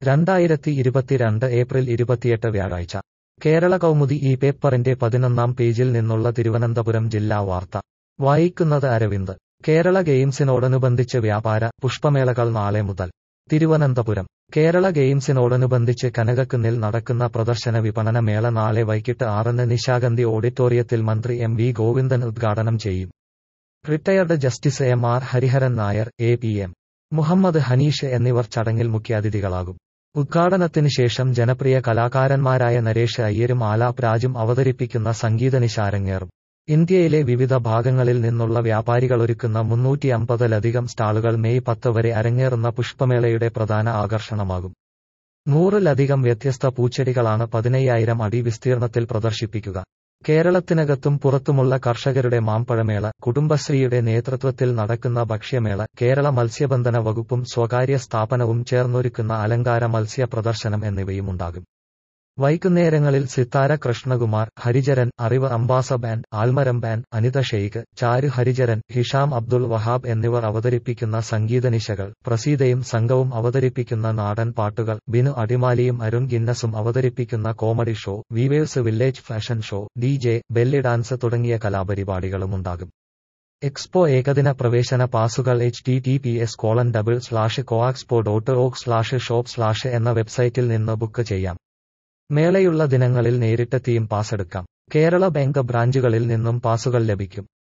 രണ്ടായിരത്തി ഇരുപത്തിരണ്ട് ഏപ്രിൽ ഇരുപത്തിയെട്ട് വ്യാഴാഴ്ച കേരള കൗമുദി ഈ പേപ്പറിന്റെ പതിനൊന്നാം പേജിൽ നിന്നുള്ള തിരുവനന്തപുരം ജില്ലാ വാർത്ത വായിക്കുന്നത് അരവിന്ദ് കേരള ഗെയിംസിനോടനുബന്ധിച്ച് വ്യാപാര പുഷ്പമേളകൾ നാളെ മുതൽ തിരുവനന്തപുരം കേരള ഗെയിംസിനോടനുബന്ധിച്ച് കനകക്കുന്നിൽ നടക്കുന്ന പ്രദർശന വിപണന മേള നാളെ വൈകിട്ട് ആറിന് നിശാഗന്ധി ഓഡിറ്റോറിയത്തിൽ മന്ത്രി എം വി ഗോവിന്ദൻ ഉദ്ഘാടനം ചെയ്യും retired justice M R Hariharan Nair A P M Muhammad Haneesh എന്നിവർ ചടങ്ങിൽ മുഖ്യാതിഥികളാകും ഉദ്ഘാടനത്തിന് ശേഷം ജനപ്രിയ കലാകാരന്മാരായ നരേഷ് അയ്യരും ആലാപ് രാജും അവതരിപ്പിക്കുന്ന സംഗീതനിശ അരങ്ങേറും ഇന്ത്യയിലെ വിവിധ ഭാഗങ്ങളിൽ നിന്നുള്ള വ്യാപാരികളൊരുക്കുന്ന മുന്നൂറ്റി അമ്പതിലധികം സ്റ്റാളുകൾ മെയ് പത്ത് വരെ അരങ്ങേറുന്ന പുഷ്പമേളയുടെ പ്രധാന ആകർഷണമാകും നൂറിലധികം വ്യത്യസ്ത പൂച്ചെടികളാണ് പതിനയ്യായിരം അടി വിസ്തീർണത്തിൽ പ്രദർശിപ്പിക്കുക കേരളത്തിനകത്തും പുറത്തുമുള്ള കർഷകരുടെ മാമ്പഴമേള കുടുംബശ്രീയുടെ നേതൃത്വത്തിൽ നടക്കുന്ന ഭക്ഷ്യമേള കേരള മത്സ്യബന്ധന വകുപ്പും സ്വകാര്യ സ്ഥാപനവും ചേർന്നൊരുക്കുന്ന അലങ്കാര മത്സ്യ പ്രദർശനം എന്നിവയുമുണ്ടാകും വൈകുന്നേരങ്ങളിൽ സിത്താര കൃഷ്ണകുമാർ ഹരിചരൻ അറിവ് അംബാസ ബാൻഡ് ആൽമരം ബാൻഡ് അനിത ഷെയ്ഖ് ചാരു ഹരിചരൻ ഹിഷാം അബ്ദുൾ വഹാബ് എന്നിവർ അവതരിപ്പിക്കുന്ന സംഗീതനിശകൾ പ്രസീതയും സംഘവും അവതരിപ്പിക്കുന്ന നാടൻ പാട്ടുകൾ ബിനു അടിമാലിയും അരുൺ ഗിന്നസും അവതരിപ്പിക്കുന്ന comedy show weavers village fashion show D J belly dance തുടങ്ങിയ കലാപരിപാടികളുമുണ്ടാകും എക്സ്പോ ഏകദിന പ്രവേശന പാസുകൾ H T T P S colon double slash coexpo dot org slash shop slash എന്ന വെബ്സൈറ്റിൽ നിന്ന് ബുക്ക് ചെയ്യാം മേളയുള്ള ദിനങ്ങളിൽ നേരിട്ടെത്തിയും പാസ് എടുക്കാം കേരള ബാങ്ക് ബ്രാഞ്ചുകളിൽ നിന്നും പാസുകൾ ലഭിക്കും